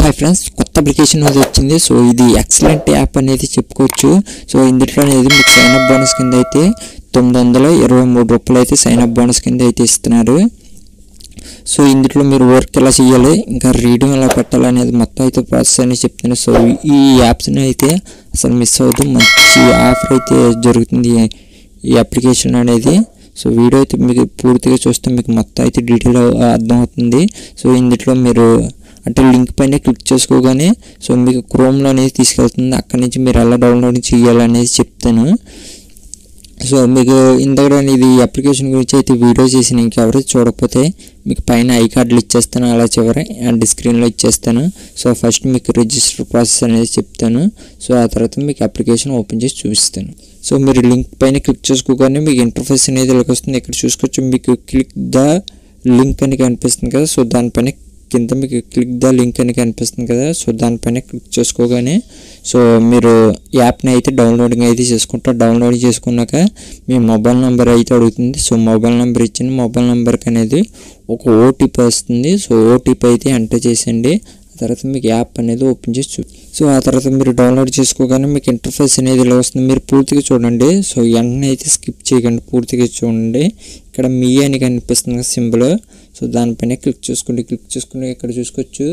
hi friends కొత్త application అనేది వచ్చింది సో ఇది ఎక్సలెంట్ యాప్ అనేది చెప్పుకోవచ్చు సో ఇందులో అనేది మీకు సైన్ అప్ బోనస్ కింద అయితే తొమ్మిది వందల ఇరవై మూడు రూపాయలు అయితే సైన్ అప్ బోనస్ కింద అయితే ఇస్తున్నారు సో ఇందులో మీరు వర్క్ ఎలా చేయాలి ఇంకా రీడింగ్ ఎలా పెట్టాలి అనేది మొత్తం అయితే ప్రాసెస్ అనేది చెప్తాను సో ఈ యాప్స్ని అయితే అసలు మిస్ అవ్వదు మంచి ఆఫర్ అయితే జరుగుతుంది ఈ అప్లికేషన్ అనేది సో వీడియో అయితే మీకు పూర్తిగా చూస్తే మీకు మొత్తం అయితే డీటెయిల్ అర్థమవుతుంది సో ఇందులో మీరు అంటే లింక్ పైన క్లిక్ చేసుకోగానే సో మీకు క్రోమ్లో అనేది తీసుకెళ్తుంది అక్కడి నుంచి మీరు ఎలా డౌన్లోడ్ చేయాలనేది చెప్తాను సో మీకు ఇంతగా ఇది అప్లికేషన్ గురించి అయితే వీడియో చేసిన ఇంకెవరు చూడకపోతే మీకు పైన ఐ కార్డులు ఇచ్చేస్తాను అలా చివరి అండ్ స్క్రీన్లో ఇచ్చేస్తాను సో ఫస్ట్ మీకు రిజిస్టర్ ప్రాసెస్ అనేది చెప్తాను సో ఆ తర్వాత మీకు అప్లికేషన్ ఓపెన్ చేసి చూపిస్తాను సో మీరు లింక్ పైన క్లిక్ చేసుకోగానే మీకు ఇంటర్ఫేస్ అనేది ఇలాగ వస్తుంది ఇక్కడ చూసుకోవచ్చు మీకు క్లిక్ ద లింక్ అని కనిపిస్తుంది కదా సో దానిపైన కింద మీకు క్లిక్ ద లింక్ అని కనిపిస్తుంది కదా సో దానిపైన క్లిక్ చేసుకోగానే సో మీరు యాప్ని అయితే డౌన్లోడింగ్ అయితే చేసుకుంటారు డౌన్లోడ్ చేసుకున్నాక మీ మొబైల్ నెంబర్ అయితే అడుగుతుంది సో మొబైల్ నెంబర్ ఇచ్చిన మొబైల్ నెంబర్కి అనేది ఒక ఓటీపీ వస్తుంది సో ఓటీపీ అయితే ఎంటర్ చేసేయండి ఆ తర్వాత మీకు యాప్ అనేది ఓపెన్ చేసి చూ సో ఆ తర్వాత మీరు డౌన్లోడ్ చేసుకోగానే మీకు ఇంటర్ఫేస్ అనేది ఇలా వస్తుంది మీరు పూర్తిగా చూడండి సో వెంటనే అయితే స్కిప్ చేయకండి పూర్తిగా చూడండి ఇక్కడ మీ అని కనిపిస్తుంది కదా సింబల్ సో దానిపైన క్లిక్ చేసుకోండి క్లిక్ చేసుకుని ఇక్కడ చూసుకోవచ్చు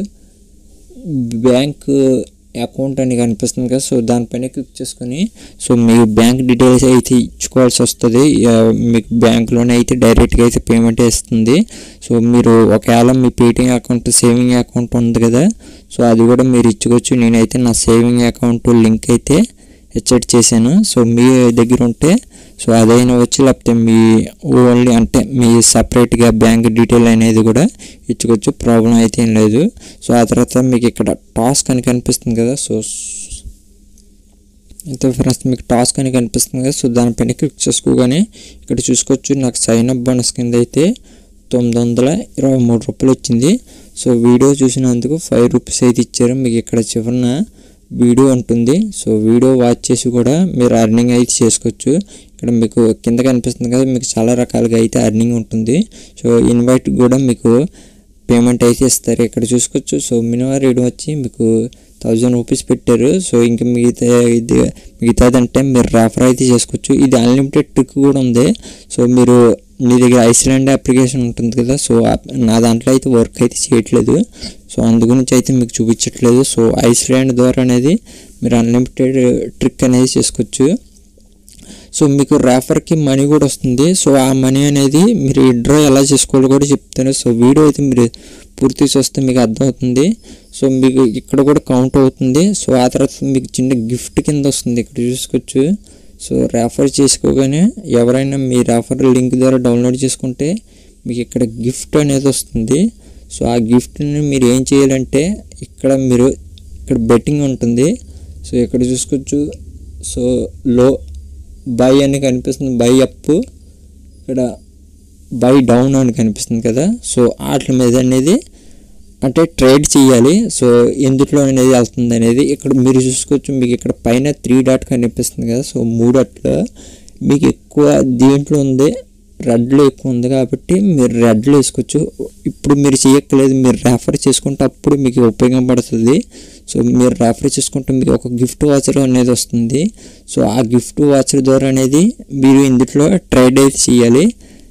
బ్యాంక్ అకౌంట్ అని కనిపిస్తుంది కదా సో దానిపైన క్లిక్ చేసుకొని సో మీ బ్యాంక్ డీటెయిల్స్ అయితే ఇచ్చుకోవాల్సి వస్తుంది ఆ, మీకు బ్యాంక్లోనే అయితే డైరెక్ట్గా అయితే పేమెంట్ ఇస్తుంది సో మీరు ఒకవేళ మీ పేటిఎం అకౌంట్ సేవింగ్ అకౌంట్ ఉంది కదా సో అది కూడా మీరు ఇచ్చుకోవచ్చు నేనైతే నా సేవింగ్ అకౌంట్ లింక్ అయితే హెచ్ఎడ్ చేశాను సో మీ దగ్గర ఉంటే సో అదైనా వచ్చి లేకపోతే మీ ఓన్లీ అంటే మీ సపరేట్గా బ్యాంక్ డీటెయిల్ అనేది కూడా ఇచ్చుకోవచ్చు ప్రాబ్లం అయితే ఏం లేదు సో ఆ తర్వాత మీకు ఇక్కడ టాస్క్ అని కనిపిస్తుంది కదా సో ఇంత ఫ్రెండ్స్ మీకు టాస్క్ అని కనిపిస్తుంది కదా సో దానిపైన క్లిక్ చేసుకోగానే ఇక్కడ చూసుకోవచ్చు నాకు సైన్ అప్ బోనస్ కింద అయితే తొమ్మిది వందల ఇరవై మూడు రూపాయలు వచ్చింది సో వీడియో చూసినందుకు ఫైవ్ రూపీస్ అయితే ఇచ్చారు మీకు ఇక్కడ చివరన వీడియో ఉంటుంది సో వీడియో వాచ్ చేసి కూడా మీరు అర్నింగ్ అయితే చేసుకోవచ్చు ఇక్కడ మీకు కింద కనిపిస్తుంది కదా మీకు చాలా రకాలుగా అయితే అర్నింగ్ ఉంటుంది సో ఇన్వైట్ కూడా మీకు పేమెంట్ అయితే ఇస్తారు ఇక్కడ చూసుకోవచ్చు సో మినిమం రేట్ వచ్చి మీకు థౌజండ్ రూపీస్ పెట్టారు సో ఇంకా మిగతా ఇది మిగతాదంటే మీరు రెఫర్ అయితే చేసుకోవచ్చు ఇది అన్లిమిటెడ్ ట్రిక్ కూడా ఉంది సో మీరు మీ దగ్గర ఐస్లాండ్ అప్లికేషన్ ఉంటుంది కదా సో ఆ- నా దాంట్లో అయితే వర్క్ అయితే చేయట్లేదు సో అందు గురించి అయితే మీకు చూపించట్లేదు సో ఐస్లాండ్ ద్వారా అనేది మీరు అన్లిమిటెడ్ ట్రిక్ అనేది చేసుకోవచ్చు సో మీకు రేఫర్కి మనీ కూడా వస్తుంది సో ఆ మనీ అనేది మీరు విడ్రా ఎలా చేసుకోవాలో కూడా చెప్తాను సో వీడియో అయితే మీరు పూర్తి చూస్తే మీకు అర్థమవుతుంది సో మీకు ఇక్కడ కూడా కౌంట్ అవుతుంది సో ఆ తర్వాత మీకు చిన్న గిఫ్ట్ కింద వస్తుంది ఇక్కడ చూసుకోవచ్చు సో రెఫర్ చేసుకోగానే ఎవరైనా మీ రెఫర్ లింక్ ద్వారా డౌన్లోడ్ చేసుకుంటే మీకు ఇక్కడ గిఫ్ట్ అనేది వస్తుంది సో ఆ గిఫ్ట్ని మీరు ఏం చేయాలంటే ఇక్కడ మీరు ఇక్కడ బెట్టింగ్ ఉంటుంది సో ఇక్కడ చూసుకోవచ్చు సో లో బై అని కనిపిస్తుంది బై అప్ ఇక్కడ బై డౌన్ అని కనిపిస్తుంది కదా సో వాటి మీద అనేది అంటే ట్రేడ్ చేయాలి సో ఎందులో అనేది వెళ్తుంది అనేది ఇక్కడ మీరు చూసుకోవచ్చు మీకు ఇక్కడ పైన త్రీ డాట్ కనిపిస్తుంది కదా సో మూడట్లో మీకు ఎక్కువ దీంట్లో ఉంది రెడ్లో ఎక్కువ ఉంది కాబట్టి మీరు రెడ్లో వేసుకోవచ్చు ఇప్పుడు మీరు చేయక్కలేదు మీరు రెఫర్ చేసుకుంటే అప్పుడు మీకు ఉపయోగపడుతుంది సో మీరు రెఫర్ చేసుకుంటే మీకు ఒక గిఫ్ట్ వాచర్ అనేది వస్తుంది సో ఆ గిఫ్ట్ వాచర్ ద్వారా అనేది మీరు ఇందులో ట్రేడ్ అయితే చేయాలి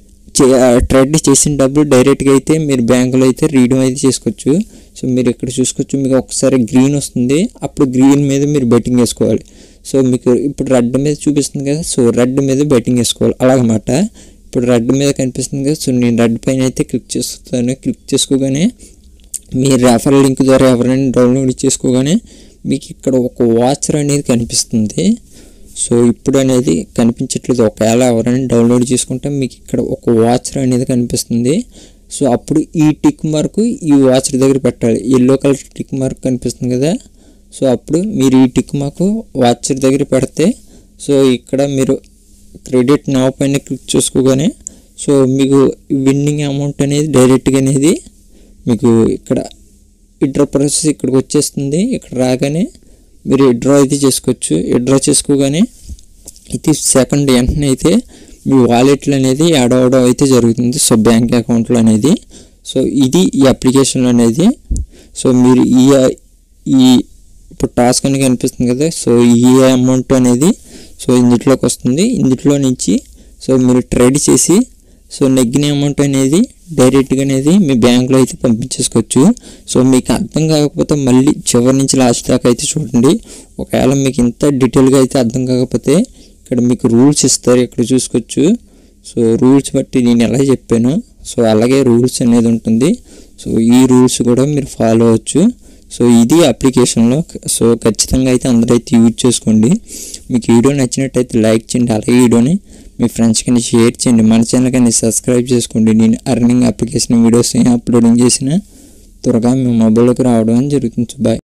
ట్రేడ్ చేసిన డబ్బులు డైరెక్ట్గా అయితే మీరు బ్యాంకులో అయితే రీడమ్ అయితే చేసుకోవచ్చు సో మీరు ఇక్కడ చూసుకోవచ్చు మీకు ఒకసారి గ్రీన్ వస్తుంది అప్పుడు గ్రీన్ మీద మీరు బెట్టింగ్ వేసుకోవాలి సో మీకు ఇప్పుడు రెడ్ మీద చూపిస్తుంది కదా సో రెడ్ మీద బెట్టింగ్ వేసుకోవాలి అలాగన్నమాట ఇప్పుడు రెడ్ మీద కనిపిస్తుంది కదా సో నేను రెడ్ పైన అయితే క్లిక్ చేస్తాను క్లిక్ చేసుకోగానే మీ రెఫర్ లింక్ ద్వారా ఎవరైనా డౌన్లోడ్ చేసుకోగానే మీకు ఇక్కడ ఒక వాచర్ అనేది కనిపిస్తుంది సో ఇప్పుడు అనేది కనిపించట్లేదు ఒకవేళ ఎవరైనా డౌన్లోడ్ చేసుకుంటే మీకు ఇక్కడ ఒక వాచర్ అనేది కనిపిస్తుంది సో అప్పుడు ఈ టిక్ మార్క్ ఈ వాచర్ దగ్గర పెట్టాలి ఎల్లో కలర్ టిక్ మార్క్ కనిపిస్తుంది కదా సో అప్పుడు మీరు ఈ టిక్ మార్క్ వాచర్ దగ్గర పెడితే సో ఇక్కడ మీరు క్రెడిట్ నా పైన క్లిక్ చేసుకోగానే సో మీకు విన్నింగ్ అమౌంట్ అనేది డైరెక్ట్గా అనేది మీకు ఇక్కడ విడ్రా ప్రాసెస్ ఇక్కడికి వచ్చేస్తుంది ఇక్కడ రాగానే మీరు విడ్రా అయితే చేసుకోవచ్చు విడ్రా చేసుకోగానే ఇది సెకండ్ వెంటనే అయితే మీ వాలెట్లు అనేది యాడ్ అవ్వడం అయితే జరుగుతుంది సో బ్యాంక్ అకౌంట్లో అనేది సో ఇది ఈ అప్లికేషన్ అనేది సో మీరు ఈ ఈ ఇప్పుడు టాస్క్ అని కనిపిస్తుంది కదా సో ఈ అమౌంట్ అనేది సో ఇందులోకి వస్తుంది ఇందులో నుంచి సో మీరు ట్రేడ్ చేసి సో నెగ్గిన అమౌంట్ అనేది డైరెక్ట్గా అనేది మీ బ్యాంకులో అయితే పంపించేసుకోవచ్చు సో మీకు అర్థం కాకపోతే మళ్ళీ చివరి నుంచి లాస్ట్ దాకా అయితే చూడండి ఒకవేళ మీకు ఇంత డీటెయిల్గా అయితే అర్థం కాకపోతే ఇక్కడ మీకు రూల్స్ ఇస్తారు ఇక్కడ చూసుకోవచ్చు సో రూల్స్ బట్టి నేను ఎలా చెప్పాను సో అలాగే రూల్స్ అనేది ఉంటుంది సో ఈ రూల్స్ కూడా మీరు ఫాలో అవ్వచ్చు సో ఇది అప్లికేషన్లో సో ఖచ్చితంగా అయితే అందరూ అయితే యూజ్ చేసుకోండి మీకు వీడియో నచ్చినట్టయితే లైక్ చేయండి అలాగే వీడియోని మీ ఫ్రెండ్స్ కానీ షేర్ చేయండి మన ఛానల్ కానీ సబ్స్క్రైబ్ చేసుకోండి నేను అర్నింగ్ అప్లికేషన్ వీడియోస్ అప్లోడింగ్ చేసిన త్వరగా మీ మొబైల్లోకి రావడం జరుగుతుంది బాయ్